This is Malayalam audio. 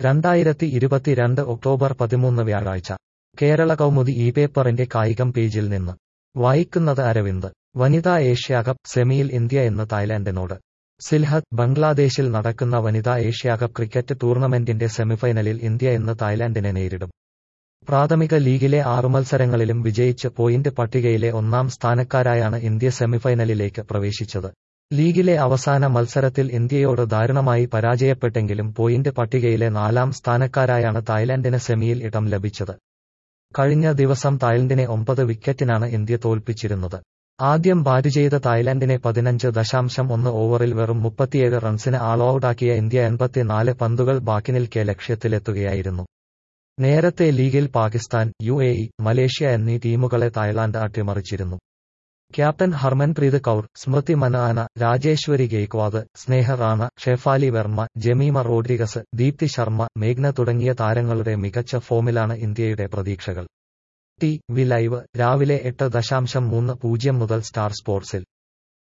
രണ്ടായിരത്തി ഇരുപത്തിരണ്ട് ഒക്ടോബർ പതിമൂന്ന് വ്യാഴാഴ്ച കേരള കൗമുദി ഈ പേപ്പറിന്റെ കായികം പേജിൽ നിന്ന് വായിക്കുന്നത് അരവിന്ദ് വനിതാ ഏഷ്യാകപ്പ് സെമിയിൽ ഇന്ത്യ ഇന്ന് തായ്ലാന്റിനോട് സിൽഹത്ത് ബംഗ്ലാദേശിൽ നടക്കുന്ന വനിതാ ഏഷ്യാകപ്പ് ക്രിക്കറ്റ് ടൂർണമെന്റിന്റെ സെമിഫൈനലിൽ ഇന്ത്യ ഇന്ന് തായ്ലാന്റിനെ നേരിടും പ്രാഥമിക ലീഗിലെ ആറു മത്സരങ്ങളിലും വിജയിച്ച് പോയിന്റ് പട്ടികയിലെ ഒന്നാം സ്ഥാനക്കാരായാണ് ഇന്ത്യ സെമിഫൈനലിലേക്ക് പ്രവേശിച്ചത് ലീഗിലെ അവസാന മത്സരത്തിൽ ഇന്ത്യയോട് ദാരുണമായി പരാജയപ്പെട്ടെങ്കിലും പോയിന്റ് പട്ടികയിലെ നാലാം സ്ഥാനക്കാരായാണ് തായ്ലാന്റിന് സെമിയിൽ ഇടം ലഭിച്ചത് കഴിഞ്ഞ ദിവസം തായ്ലൻഡിനെ ഒമ്പത് വിക്കറ്റിനാണ് ഇന്ത്യ തോൽപ്പിച്ചിരുന്നത് ആദ്യം ബാറ്റ് ചെയ്ത തായ്ലാന്റിനെ പതിനഞ്ച് ദശാംശം ഒന്ന് ഓവറിൽ വെറും മുപ്പത്തിയേഴ് റൺസിന് ആൾ ഔട്ടാക്കിയ ഇന്ത്യ എൺപത്തിനാല് പന്തുകൾ ബാക്കി നിൽക്കെ ലക്ഷ്യത്തിലെത്തുകയായിരുന്നു നേരത്തെ ലീഗിൽ Pakistan U A E Malaysia എന്നീ ടീമുകളെ തായ്ലാന്റ് അട്ടിമറിച്ചിരുന്നു ക്യാപ്റ്റൻ ഹർമൻപ്രീത് കൌർ സ്മൃതി മനാന രാജേശ്വരി ഗെയ്ക്വാദ് സ്നേഹ റാണ ഷെഫാലി വെർമ്മ ജമീമ റോഡ്രിഗസ് ദീപ്തി ശർമ്മ മേഘ്ന തുടങ്ങിയ താരങ്ങളുടെ മികച്ച ഫോമിലാണ് ഇന്ത്യയുടെ പ്രതീക്ഷകൾ ടി വി ലൈവ് രാവിലെ എട്ട് ദശാംശം മൂന്ന് പൂജ്യം മുതൽ സ്റ്റാർ സ്പോർട്സിൽ